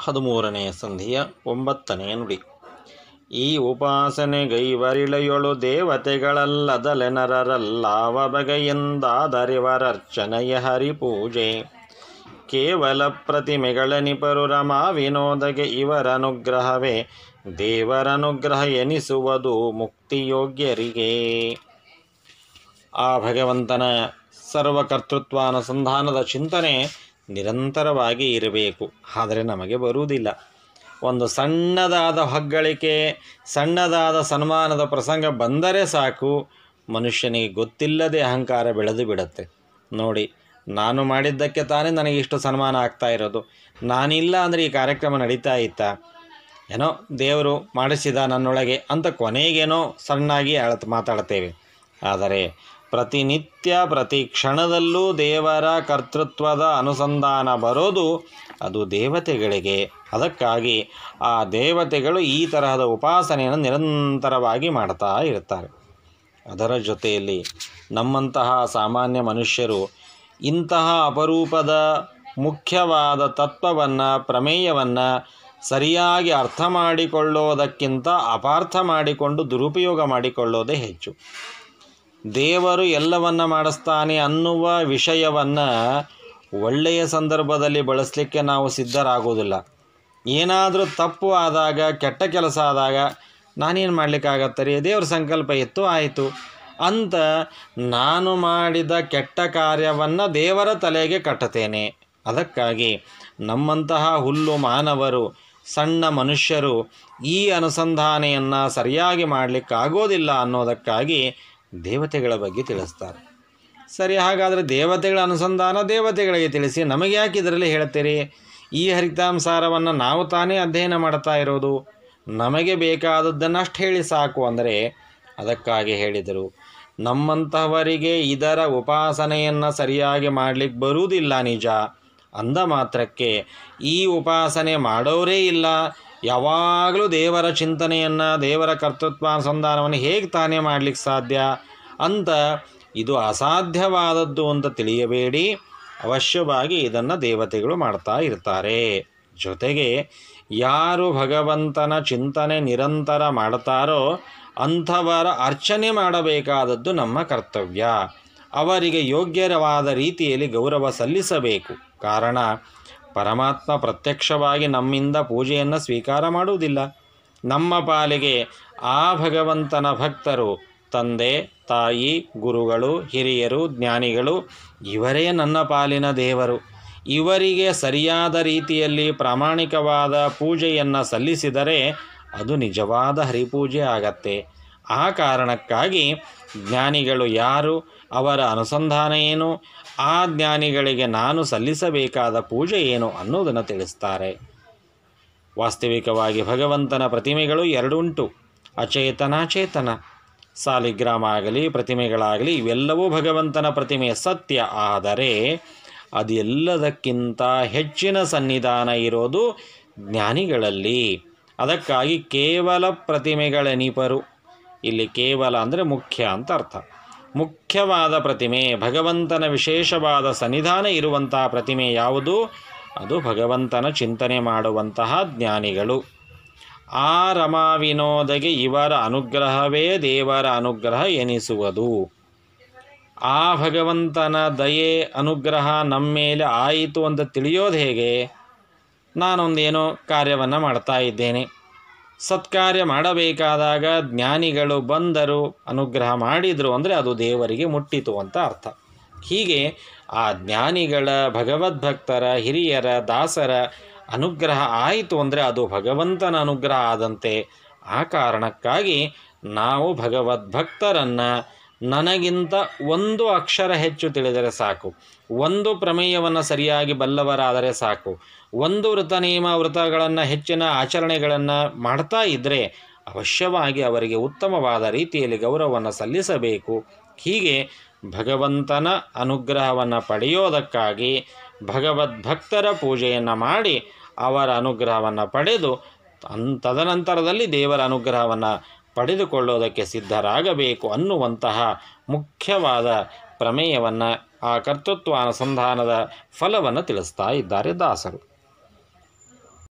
ಹದಿಮೂರನೆಯ ಸಂಧಿಯ ಒಂಬತ್ತನೆಯ ನುಡಿ ಈ ಉಪಾಸನೆಗೈವರಿಳೆಯೊಳು ದೇವತೆಗಳಲ್ಲದಲೆ ನರರಲ್ಲಾವ ಬಗೆಯಿಂದಾದರಿವರರ್ಚನೆಯ ಹರಿಪೂಜೆ ಕೇವಲ ಪ್ರತಿಮೆಗಳನಿಪರು ರಮಾ ವಿನೋದಗೆ ಇವರನುಗ್ರಹವೇ ದೇವರನುಗ್ರಹ ಎನಿಸುವುದು ಮುಕ್ತಿಯೋಗ್ಯರಿಗೆ ಆ ಭಗವಂತನ ಸರ್ವಕರ್ತೃತ್ವಾನುಸಂಧಾನದ ಚಿಂತನೆ ನಿರಂತರವಾಗಿ ಇರಬೇಕು ಆದರೆ ನಮಗೆ ಬರುವುದಿಲ್ಲ ಒಂದು ಸಣ್ಣದಾದ ಹೊಗ್ಗಳಿಕೆ ಸಣ್ಣದಾದ ಸನ್ಮಾನದ ಪ್ರಸಂಗ ಬಂದರೆ ಸಾಕು ಮನುಷ್ಯನಿಗೆ ಗೊತ್ತಿಲ್ಲದೆ ಅಹಂಕಾರ ಬೆಳೆದು ಬಿಡುತ್ತೆ ನೋಡಿ ನಾನು ಮಾಡಿದ್ದಕ್ಕೆ ತಾನೇ ನನಗೆ ಇಷ್ಟು ಸನ್ಮಾನ ಆಗ್ತಾ ಇರೋದು ನಾನಿಲ್ಲ ಅಂದರೆ ಈ ಕಾರ್ಯಕ್ರಮ ನಡೀತಾ ಇತ್ತಾ ಏನೋ ದೇವರು ಮಾಡಿಸಿದ ನನ್ನೊಳಗೆ ಅಂತ ಕೊನೆಗೇನೋ ಸಣ್ಣಾಗಿ ಅಳತ್ ಮಾತಾಡ್ತೇವೆ ಆದರೆ ಪ್ರತಿನಿತ್ಯ ಪ್ರತಿ ಕ್ಷಣದಲ್ಲೂ ದೇವರ ಕರ್ತೃತ್ವದ ಅನುಸಂಧಾನ ಬರೋದು ಅದು ದೇವತೆಗಳಿಗೆ ಅದಕ್ಕಾಗಿ ಆ ದೇವತೆಗಳು ಈ ತರಹದ ಉಪಾಸನೆಯನ್ನು ನಿರಂತರವಾಗಿ ಮಾಡ್ತಾ ಇರ್ತಾರೆ ಅದರ ಜೊತೆಯಲ್ಲಿ ನಮ್ಮಂತಹ ಸಾಮಾನ್ಯ ಮನುಷ್ಯರು ಇಂತಹ ಅಪರೂಪದ ಮುಖ್ಯವಾದ ತತ್ವವನ್ನು ಪ್ರಮೇಯವನ್ನು ಸರಿಯಾಗಿ ಅರ್ಥ ಮಾಡಿಕೊಳ್ಳೋದಕ್ಕಿಂತ ಅಪಾರ್ಥ ಮಾಡಿಕೊಂಡು ದುರುಪಯೋಗ ಮಾಡಿಕೊಳ್ಳೋದೇ ಹೆಚ್ಚು ದೇವರು ಎಲ್ಲವನ್ನ ಮಾಡಿಸ್ತಾನೆ ಅನ್ನುವ ವಿಷಯವನ್ನು ಒಳ್ಳೆಯ ಸಂದರ್ಭದಲ್ಲಿ ಬಳಸಲಿಕ್ಕೆ ನಾವು ಸಿದ್ಧರಾಗೋದಿಲ್ಲ ಏನಾದರೂ ತಪ್ಪು ಆದಾಗ ಕೆಟ್ಟ ಕೆಲಸ ಆದಾಗ ನಾನೇನು ಮಾಡಲಿಕ್ಕಾಗತ್ತೆ ರೀ ದೇವ್ರ ಸಂಕಲ್ಪ ಇತ್ತು ಆಯಿತು ಅಂತ ನಾನು ಮಾಡಿದ ಕೆಟ್ಟ ಕಾರ್ಯವನ್ನು ದೇವರ ತಲೆಗೆ ಕಟ್ಟುತ್ತೇನೆ ಅದಕ್ಕಾಗಿ ನಮ್ಮಂತಹ ಹುಲ್ಲು ಮಾನವರು ಸಣ್ಣ ಮನುಷ್ಯರು ಈ ಅನುಸಂಧಾನೆಯನ್ನು ಸರಿಯಾಗಿ ಮಾಡಲಿಕ್ಕಾಗೋದಿಲ್ಲ ಅನ್ನೋದಕ್ಕಾಗಿ ದೇವತೆಗಳ ಬಗ್ಗೆ ತಿಳಿಸ್ತಾರೆ ಸರಿ ಹಾಗಾದರೆ ದೇವತೆಗಳ ಅನುಸಂಧಾನ ದೇವತೆಗಳಿಗೆ ತಿಳಿಸಿ ನಮಗೆ ಯಾಕೆ ಇದರಲ್ಲಿ ಹೇಳ್ತೀರಿ ಈ ಹರಿತಾಂಸಾರವನ್ನು ನಾವು ತಾನೇ ಅಧ್ಯಯನ ಮಾಡ್ತಾ ಇರೋದು ನಮಗೆ ಬೇಕಾದದ್ದನ್ನು ಅಷ್ಟು ಹೇಳಿ ಸಾಕು ಅಂದರೆ ಅದಕ್ಕಾಗಿ ಹೇಳಿದರು ನಮ್ಮಂತಹವರಿಗೆ ಇದರ ಉಪಾಸನೆಯನ್ನು ಸರಿಯಾಗಿ ಮಾಡಲಿಕ್ಕೆ ಬರುವುದಿಲ್ಲ ನಿಜ ಅಂದ ಮಾತ್ರಕ್ಕೆ ಈ ಉಪಾಸನೆ ಮಾಡೋರೇ ಇಲ್ಲ ಯಾವಾಗಲೂ ದೇವರ ಚಿಂತನೆಯನ್ನು ದೇವರ ಕರ್ತೃತ್ವಾನುಸಂಧಾನವನ್ನು ಹೇಗೆ ತಾನೇ ಮಾಡಲಿಕ್ಕೆ ಸಾಧ್ಯ ಅಂತ ಇದು ಅಸಾಧ್ಯವಾದದ್ದು ಅಂತ ತಿಳಿಯಬೇಡಿ ಅವಶ್ಯವಾಗಿ ಇದನ್ನು ದೇವತೆಗಳು ಮಾಡ್ತಾ ಇರ್ತಾರೆ ಜೊತೆಗೆ ಯಾರು ಭಗವಂತನ ಚಿಂತನೆ ನಿರಂತರ ಮಾಡ್ತಾರೋ ಅಂಥವರ ಅರ್ಚನೆ ಮಾಡಬೇಕಾದದ್ದು ನಮ್ಮ ಕರ್ತವ್ಯ ಅವರಿಗೆ ಯೋಗ್ಯರವಾದ ರೀತಿಯಲ್ಲಿ ಗೌರವ ಸಲ್ಲಿಸಬೇಕು ಕಾರಣ ಪರಮಾತ್ಮ ಪ್ರತ್ಯಕ್ಷವಾಗಿ ನಮ್ಮಿಂದ ಪೂಜೆಯನ್ನು ಸ್ವೀಕಾರ ಮಾಡುವುದಿಲ್ಲ ನಮ್ಮ ಪಾಲಿಗೆ ಆ ಭಗವಂತನ ಭಕ್ತರು ತಂದೆ ತಾಯಿ ಗುರುಗಳು ಹಿರಿಯರು ಜ್ಞಾನಿಗಳು ಇವರೇ ನನ್ನ ಪಾಲಿನ ದೇವರು ಇವರಿಗೆ ಸರಿಯಾದ ರೀತಿಯಲ್ಲಿ ಪ್ರಾಮಾಣಿಕವಾದ ಪೂಜೆಯನ್ನು ಸಲ್ಲಿಸಿದರೆ ಅದು ನಿಜವಾದ ಹರಿಪೂಜೆ ಆಗತ್ತೆ ಆ ಕಾರಣಕ್ಕಾಗಿ ಜ್ಞಾನಿಗಳು ಯಾರು ಅವರ ಅನುಸಂಧಾನ ಏನು ಆ ಜ್ಞಾನಿಗಳಿಗೆ ನಾನು ಸಲ್ಲಿಸಬೇಕಾದ ಪೂಜೆ ಏನು ಅನ್ನೋದನ್ನು ತಿಳಿಸ್ತಾರೆ ವಾಸ್ತವಿಕವಾಗಿ ಭಗವಂತನ ಪ್ರತಿಮೆಗಳು ಎರಡುಂಟು ಅಚೇತನ ಚೇತನ ಸಾಲಿಗ್ರಾಮ ಆಗಲಿ ಪ್ರತಿಮೆಗಳಾಗಲಿ ಇವೆಲ್ಲವೂ ಭಗವಂತನ ಪ್ರತಿಮೆ ಸತ್ಯ ಆದರೆ ಅದೆಲ್ಲದಕ್ಕಿಂತ ಹೆಚ್ಚಿನ ಸನ್ನಿಧಾನ ಇರೋದು ಜ್ಞಾನಿಗಳಲ್ಲಿ ಅದಕ್ಕಾಗಿ ಕೇವಲ ಪ್ರತಿಮೆಗಳೆನಿಪರು ಇಲ್ಲಿ ಕೇವಲ ಅಂದರೆ ಮುಖ್ಯ ಅಂತ ಅರ್ಥ ಮುಖ್ಯವಾದ ಪ್ರತಿಮೆ ಭಗವಂತನ ವಿಶೇಷವಾದ ಸನ್ನಿಧಾನ ಇರುವಂತಹ ಪ್ರತಿಮೆ ಯಾವುದು ಅದು ಭಗವಂತನ ಚಿಂತನೆ ಮಾಡುವಂತಹ ಜ್ಞಾನಿಗಳು ಆ ರಮಾ ವಿನೋದಗೆ ಇವರ ಅನುಗ್ರಹವೇ ದೇವರ ಅನುಗ್ರಹ ಎನಿಸುವುದು ಆ ಭಗವಂತನ ದಯೆ ಅನುಗ್ರಹ ನಮ್ಮ ಮೇಲೆ ಆಯಿತು ಅಂತ ತಿಳಿಯೋದು ಹೇಗೆ ನಾನೊಂದೇನೋ ಕಾರ್ಯವನ್ನು ಮಾಡ್ತಾ ಇದ್ದೇನೆ ಸತ್ಕಾರ್ಯ ಮಾಡಬೇಕಾದಾಗ ಜ್ಞಾನಿಗಳು ಬಂದರು ಅನುಗ್ರಹ ಮಾಡಿದರು ಅಂದರೆ ಅದು ದೇವರಿಗೆ ಮುಟ್ಟಿತು ಅಂತ ಅರ್ಥ ಹೀಗೆ ಆ ಜ್ಞಾನಿಗಳ ಭಗವದ್ಭಕ್ತರ ಹಿರಿಯರ ದಾಸರ ಅನುಗ್ರಹ ಆಯಿತು ಅಂದರೆ ಅದು ಭಗವಂತನ ಅನುಗ್ರಹ ಆದಂತೆ ಆ ಕಾರಣಕ್ಕಾಗಿ ನಾವು ಭಗವದ್ಭಕ್ತರನ್ನು ನನಗಿಂತ ಒಂದು ಅಕ್ಷರ ಹೆಚ್ಚು ತಿಳಿದರೆ ಸಾಕು ಒಂದು ಪ್ರಮೇಯವನ್ನು ಸರಿಯಾಗಿ ಬಲ್ಲವರಾದರೆ ಸಾಕು ಒಂದು ವೃತ ನಿಯಮ ವೃತಗಳನ್ನು ಹೆಚ್ಚಿನ ಆಚರಣೆಗಳನ್ನು ಮಾಡ್ತಾ ಇದ್ದರೆ ಅವಶ್ಯವಾಗಿ ಅವರಿಗೆ ಉತ್ತಮವಾದ ರೀತಿಯಲ್ಲಿ ಗೌರವವನ್ನು ಸಲ್ಲಿಸಬೇಕು ಹೀಗೆ ಭಗವಂತನ ಅನುಗ್ರಹವನ್ನು ಪಡೆಯೋದಕ್ಕಾಗಿ ಭಗವದ್ಭಕ್ತರ ಪೂಜೆಯನ್ನು ಮಾಡಿ ಅವರ ಅನುಗ್ರಹವನ್ನು ಪಡೆದು ಅನ್ ತದನಂತರದಲ್ಲಿ ದೇವರ ಅನುಗ್ರಹವನ್ನು ಪಡೆದುಕೊಳ್ಳೋದಕ್ಕೆ ಸಿದ್ಧರಾಗಬೇಕು ಅನ್ನುವಂತಹ ಮುಖ್ಯವಾದ ಪ್ರಮೇಯವನ್ನು ಆ ಕರ್ತೃತ್ವ ಅನುಸಂಧಾನದ ಫಲವನ್ನು ತಿಳಿಸ್ತಾ ಇದ್ದಾರೆ ದಾಸರು